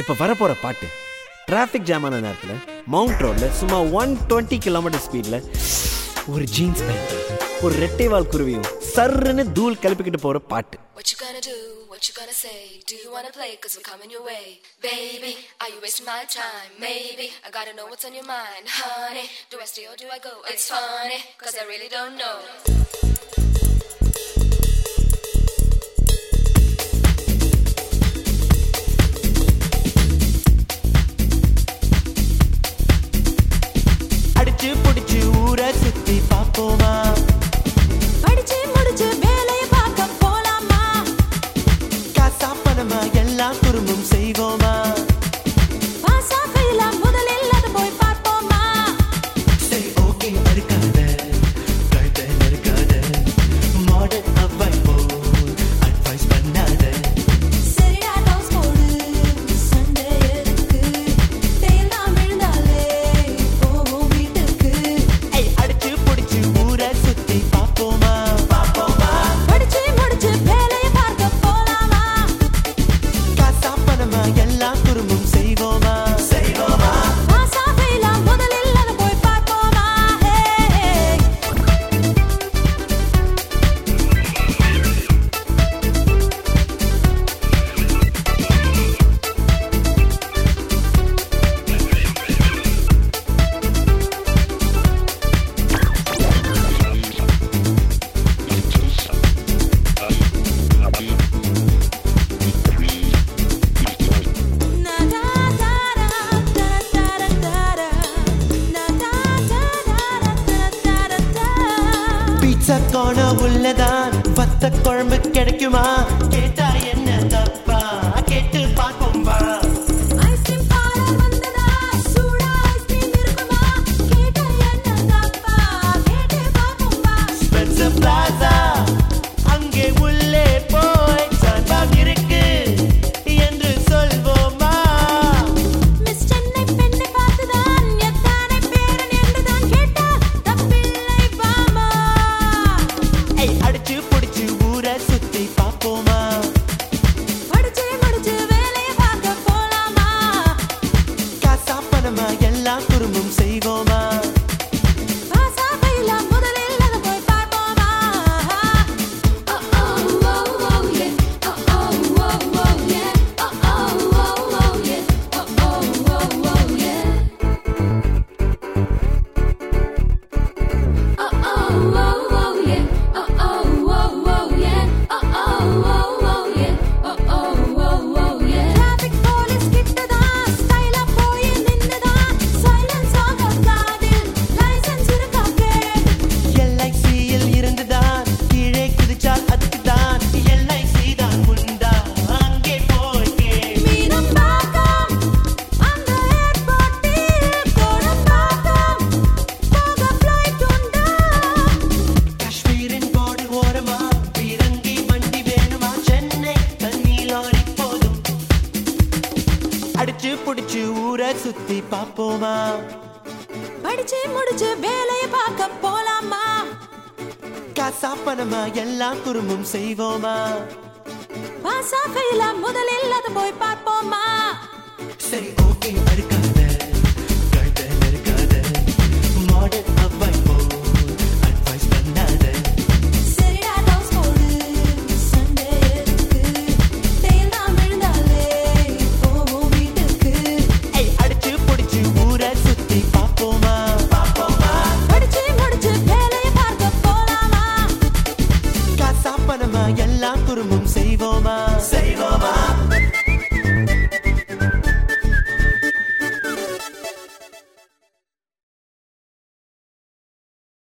இப்போ வரப்போகிற பாட்டு டிராஃபிக் ஜாம் ஆன நேரத்தில் மவுண்ட் ரோடில் சும்மா ஒன் டுவெண்ட்டி கிலோமீட்டர் ஸ்பீடில் ஒரு ஜீன்ஸ் பேண்ட் ஒரு ரெட்டைவால் குருவியும் சர்ருன்னு தூள் கிளப்பிக்கிட்டு போகிற பாட்டு What you gonna do? What you gonna say? Do you wanna play? Cause we're coming your way. Baby, are you wasting my time? Maybe. I gotta know what's on your mind. Honey, do I stay or do I go? It's funny, cause I really don't know. அடிச்சு புடிச்சு ஊரை சுத்தி பாப்போமா படிச்சு முடிச்சு வேலைய பார்க்க போலாமா காசா பணமா எல்லாம் குறும்பும் செய்வோமா பாசா ஃபெயிலா முதலில் அது போய் பார்ப்போமா சரி ஓகே இருக்காத கழுத்த நெருக்காத மாடர்ன் அவ்வாய் போ அட்வைஸ் பண்ணாத சரிடா டாஸ் போடு சண்டே எதுக்கு தேலாம் விழுந்தாலே போவோம் வீட்டுக்கு ஏய் அடிச்சு புடிச்சு ஊரை சுத்தி பாப்போமா பாப்போமா படிச்சு முடிச்சு வேலைய பார்க்க போலாமா காசா பணமா எல்லாம் குறும்பும் செய்வோமா செய்வோமா பாசா ஃபெயிலா முதலில் அது போய் பார்ப்போமா hey Na da da da da da da da Na da da da da da da pizza காண உள்ளதான் வத்த குழம்பு கிடைக்குமா கேட்டா என்ன தப்பா கேட்டு பார்ப்போம் வா ஐஸ்கிரீம் பார வந்ததா சூடா ஐஸ்கிரீம் இருக்குமா கேட்ட என்ன தப்பா கேட்டு பாப்போம் வா ஸ்பென்சர் பிளாசா அங்கே உள்ளே போய் சான்பாக் இருக்கு என்று சொல்வோமா மிஸ் சென்னை பெண்ணை பார்த்துதான் எத்தனை பேரன் என்றுதான் கேட்டா தப்பில்லை பாமா ஏய் அடிச்சு புடிச்சு ஊரை சுத்தி பாப்போமா படிச்சு முடிச்சு வேலைய பார்க்க போலாமா காசா பணமா எல்லாம் குறும்பும் செய்வோமா பாசா ஃபெயிலா முதலில் அதை போய் பார்ப்போமா Oh oh oh oh yeah. Oh oh oh oh yeah. Oh oh oh oh yeah. Oh oh oh oh yeah. Oh oh oh oh yeah. Oh oh oh oh yeah. Oh oh oh oh yeah. Oh oh oh oh yeah. Traffic police கிட்டதான் ஸ்டைலா போய் நின்னுதான் silence ஆக காதில் licence இருக்கா gate எல்ஐசியில் இருந்துதான் கீழே குதிச்சால் அதுக்குதான் LIC தான் உண்டா அங்கே போய் கேள். மீனம் பாக்கம் அந்த ஏர்போர்ட்டில் கோடம்பாக்கம் போக ஃப்ளைட் உண்டா காஷ்மீரின் போர்டு ஓரமா பீரங்கி வண்டி வேணுமா சென்னை தண்ணி லாரி போதும் அடிச்சு புடிச்சு ஊரை சுத்தி பாப்போமா படிச்சு முடிச்சு வேலைய பார்க்க போலாமா காசா பணமா எல்லாம் குறும்பும் செய்வோமா பாசா ஃபெயிலா முதலில் அதை போய் பார்ப்போமா சரி ஓகே அடுக்காத கழுத்த நெருக்காத மாடர்ன் அவ்வாய் போ அட்வைஸ் பண்ணாத சரிடா டாஸ் போடு சண்டே எதுக்கு தேலாம் விழுந்தாலே போவோம் வீட்டுக்கு ஏய் அடிச்சு புடிச்சு ஊரை சுத்தி பாப்போமா பாப்போமா படிச்சு முடிச்சு வேலைய பார்க்க போலாமா காசா பணமா எல்லாம் குறும்பும் செய்வோமா